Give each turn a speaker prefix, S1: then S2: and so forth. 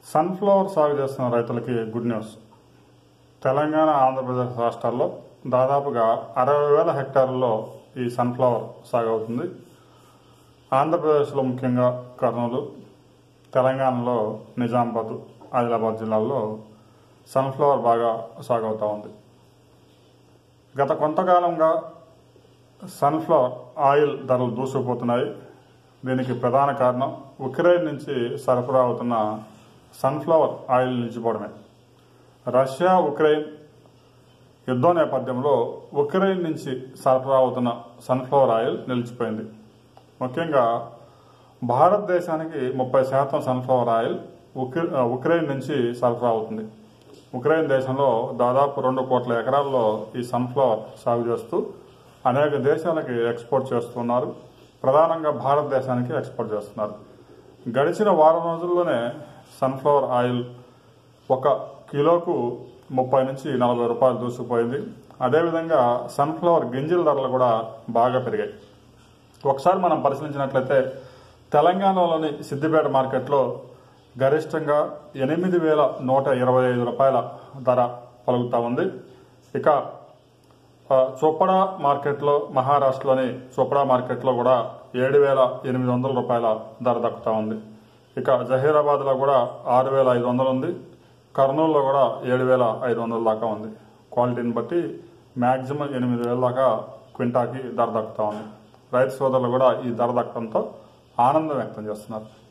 S1: sunflower సాగు చేస్తున్న రైతులకి గుడ్ న్యూస్ తెలంగాణ ఆంధ్రప్రదేశ్ రాష్ట్రాల్లో దాదాపుగా అరవై వేల హెక్టార్లలో ఈ సన్ఫ్లవర్ సాగు అవుతుంది ఆంధ్రప్రదేశ్లో ముఖ్యంగా కర్నూలు తెలంగాణలో నిజామాబాద్ ఆదిలాబాద్ జిల్లాల్లో సన్ఫ్లవర్ బాగా సాగు అవుతూ ఉంది గత కొంతకాలంగా సన్ఫ్లవర్ ఆయిల్ ధరలు దూసుకుపోతున్నాయి దీనికి ప్రధాన కారణం ఉక్రెయిన్ నుంచి సరఫరా అవుతున్న సన్ఫ్లవర్ ఆయిల్ నిలిచిపోవడమే రష్యా ఉక్రెయిన్ యుద్ధం నేపథ్యంలో ఉక్రెయిన్ నుంచి సరఫరా అవుతున్న సన్ఫ్లవర్ ఆయిల్ నిలిచిపోయింది ముఖ్యంగా భారతదేశానికి ముప్పై శాతం సన్ఫ్లవర్ ఆయిల్ ఉక్రె- ఉక్రెయిన్ నుంచి సరఫరా అవుతుంది ఉక్రెయిన్ దేశంలో దాదాపు రెండు కోట్ల ఎకరాల్లో ఈ సన్ఫ్లవర్ సాగు చేస్తూ అనేక దేశాలకి ఎక్స్పోర్ట్ చేస్తున్నారు ప్రధానంగా భారతదేశానికి ఎక్స్పోర్ట్ చేస్తున్నారు గడిచిన వారం రోజుల్లోనే సన్ఫ్లవర్ ఆయిల్ ఒక కిలోకు ముప్పై నుంచి నలభై రూపాయలు దూసుకుపోయింది అదేవిధంగా సన్ఫ్లవర్ గింజల ధరలు కూడా బాగా పెరిగాయి ఒకసారి మనం పరిశీలించినట్లయితే తెలంగాణలోని సిద్దిపేట మార్కెట్లో గరిష్టంగా ఎనిమిది వేల నూట ఇరవై ఐదు రూపాయల ధర పలుకుతా ఉంది ఇక ఆ, చొప్పడా మార్కెట్లో మహారాష్ట్రలోని చొప్పడా మార్కెట్లో కూడా ఏడు వేల ఎనిమిది వందల రూపాయల ధర దక్కుతా ఉంది ఇక జహీరాబాద్లో కూడా ఆరు వేల ఐదు వందలు ఉంది కర్నూలులో కూడా ఏడు వేల ఐదు వందల దాకా ఉంది క్వాలిటీని బట్టి మ్యాక్సిమం ఎనిమిది వేల దాకా క్వింటాకి ధర దక్కుతా ఉంది రైతు సోదరులు కూడా ఈ ధర దక్కడంతో ఆనందం వ్యక్తం చేస్తున్నారు